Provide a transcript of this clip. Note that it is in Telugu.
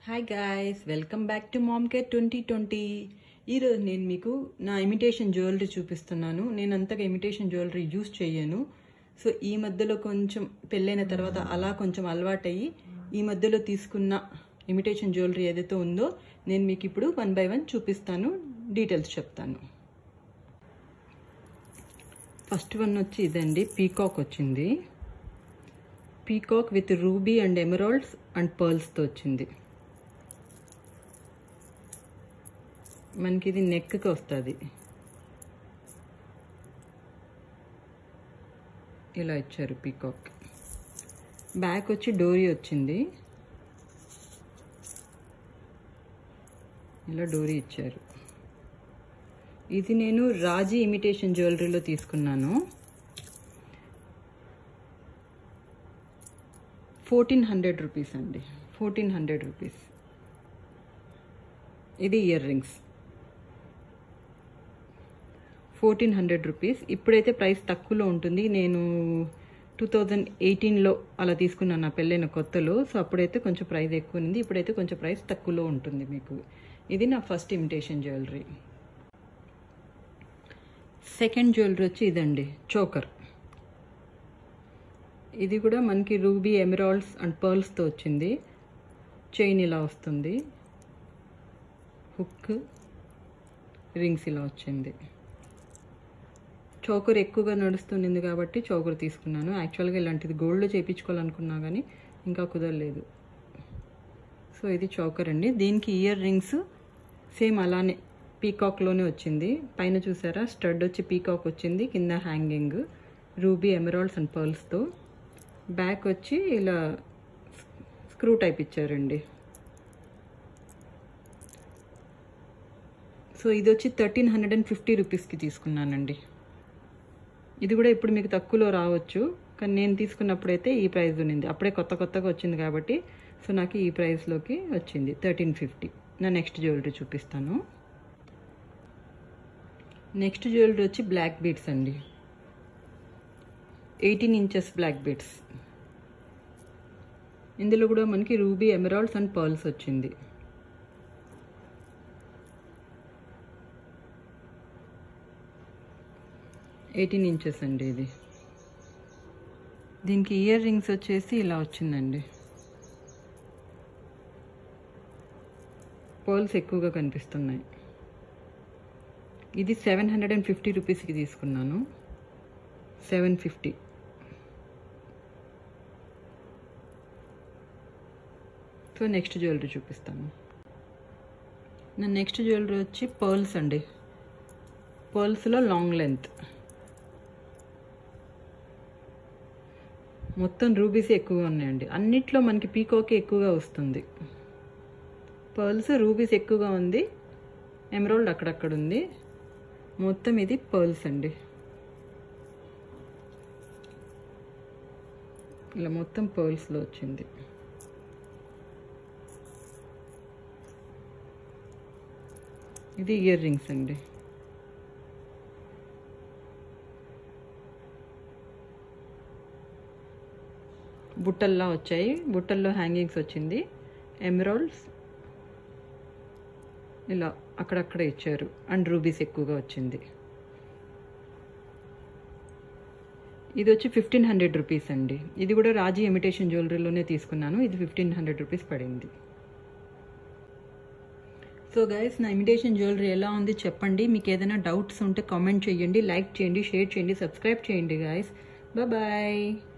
hi guys welcome back to mom care twenty twenty ఈరోజు నేను మీకు నా ఇమిటేషన్ జ్యువెలరీ చూపిస్తున్నాను నేను అంతగా ఇమిటేషన్ జ్యువెలరీ యూస్ చేయను సో ఈ మధ్యలో కొంచెం పెళ్ళైన తర్వాత అలా కొంచెం అలవాటయ్యి ఈ మధ్యలో తీసుకున్న ఇమిటేషన్ జ్యువెలరీ ఏదైతే ఉందో నేను మీకు ఇప్పుడు వన్ బై వన్ చూపిస్తాను డీటెయిల్స్ చెప్తాను ఫస్ట్ వన్ వచ్చి ఇదండి పీకాక్ వచ్చింది peacock with ruby and emeralds and పర్ల్స్తో వచ్చింది మనకి ఇది నెక్కి వస్తుంది ఇలా ఇచ్చారు పీకాక్ బ్యాక్ వచ్చి డోరీ వచ్చింది ఇలా డోరీ ఇచ్చారు ఇది నేను రాజీ ఇమిటేషన్ జ్యువెలరీలో తీసుకున్నాను ఫోర్టీన్ హండ్రెడ్ రూపీస్ అండి ఫోర్టీన్ హండ్రెడ్ రూపీస్ ఇది ear rings fourteen hundred rupees ఇప్పుడైతే ప్రైస్ తక్కువలో ఉంటుంది నేను టూ థౌజండ్ ఎయిటీన్లో అలా తీసుకున్నాను నా పెళ్ళైన కొత్తలో సో అప్పుడైతే కొంచెం ప్రైస్ ఎక్కువ ఉంది ఇప్పుడైతే కొంచెం ప్రైస్ తక్కువలో ఉంటుంది మీకు ఇది నా first imitation jewellery second jewellery వచ్చి ఇదండి చోకర్ ఇది కూడా మనకి రూబీ ఎమరాల్డ్స్ అండ్ పర్ల్స్తో వచ్చింది చైన్ ఇలా వస్తుంది హుక్ రింగ్స్ ఇలా వచ్చింది చౌకర్ ఎక్కువగా నడుస్తుంది కాబట్టి చౌకర్ తీసుకున్నాను యాక్చువల్గా ఇలాంటిది గోల్డ్లో చేయించుకోవాలనుకున్నా కానీ ఇంకా కుదరలేదు సో ఇది చౌకర్ అండి దీనికి ఇయర్ రింగ్స్ సేమ్ అలానే పీకాక్లోనే వచ్చింది పైన చూసారా స్టడ్ వచ్చి పీకాక్ వచ్చింది కింద హ్యాంగింగ్ రూబీ ఎమరాల్డ్స్ అండ్ పర్ల్స్తో బ్యాక్ వచ్చి ఇలా స్క్రూ టైప్ ఇచ్చారండి సో ఇది వచ్చి థర్టీన్ హండ్రెడ్ అండ్ ఫిఫ్టీ రూపీస్కి తీసుకున్నానండి ఇది కూడా ఇప్పుడు మీకు తక్కువలో రావచ్చు కానీ నేను తీసుకున్నప్పుడైతే ఈ ప్రైస్ ఉన్నింది అప్పుడే కొత్త కొత్తగా వచ్చింది కాబట్టి సో నాకు ఈ ప్రైస్లోకి వచ్చింది థర్టీన్ ఫిఫ్టీ నా నెక్స్ట్ జ్యువెలరీ చూపిస్తాను నెక్స్ట్ జ్యువెలరీ వచ్చి బ్లాక్ బీడ్స్ అండి ఎయిటీన్ ఇంచెస్ బ్లాక్ బీడ్స్ ఇందులో కూడా మనకి రూబీ ఎమరాల్డ్స్ అండ్ పర్ల్స్ వచ్చింది ఎయిటీన్ ఇంచెస్ అండి ఇది దీనికి ఇయర్ రింగ్స్ వచ్చేసి ఇలా వచ్చిందండి పర్ల్స్ ఎక్కువగా కనిపిస్తున్నాయి ఇది సెవెన్ హండ్రెడ్ అండ్ ఫిఫ్టీ రూపీస్కి తీసుకున్నాను seven fifty so next jewellery చూపిస్తాను నా నెక్స్ట్ జ్యువెలరీ వచ్చి పర్ల్స్ అండి పర్ల్స్లో లాంగ్ లెంత్ మొత్తం రూబీస్ ఎక్కువగా ఉన్నాయండి అన్నిట్లో మనకి పీకోకే ఎక్కువగా వస్తుంది పర్ల్స్ రూబీస్ ఎక్కువగా ఉంది ఎమరాల్డ్ అక్కడక్కడ ఉంది మొత్తం ఇది పర్ల్స్ అండి ఇలా మొత్తం పర్ల్స్లో వచ్చింది ఇది ఇయర్ రింగ్స్ అండి బుట్టల్లా వచ్చాయి బుట్టల్లో హ్యాంగింగ్స్ వచ్చింది ఎమరాల్డ్స్ ఇలా అక్కడక్కడ ఇచ్చారు అండ్ రూబీస్ ఎక్కువగా వచ్చింది ఇది వచ్చి ఫిఫ్టీన్ హండ్రెడ్ రూపీస్ అండి ఇది కూడా రాజీ ఇమిటేషన్ జ్యువెలరీలోనే తీసుకున్నాను ఇది ఫిఫ్టీన్ హండ్రెడ్ రూపీస్ పడింది సో గైస్ నా ఇమిటేషన్ జ్యువెలరీ ఎలా ఉంది చెప్పండి మీకు ఏదైనా డౌట్స్ ఉంటే కామెంట్ చేయండి లైక్ చేయండి షేర్ చేయండి సబ్స్క్రైబ్ చేయండి గైస్ బాయ్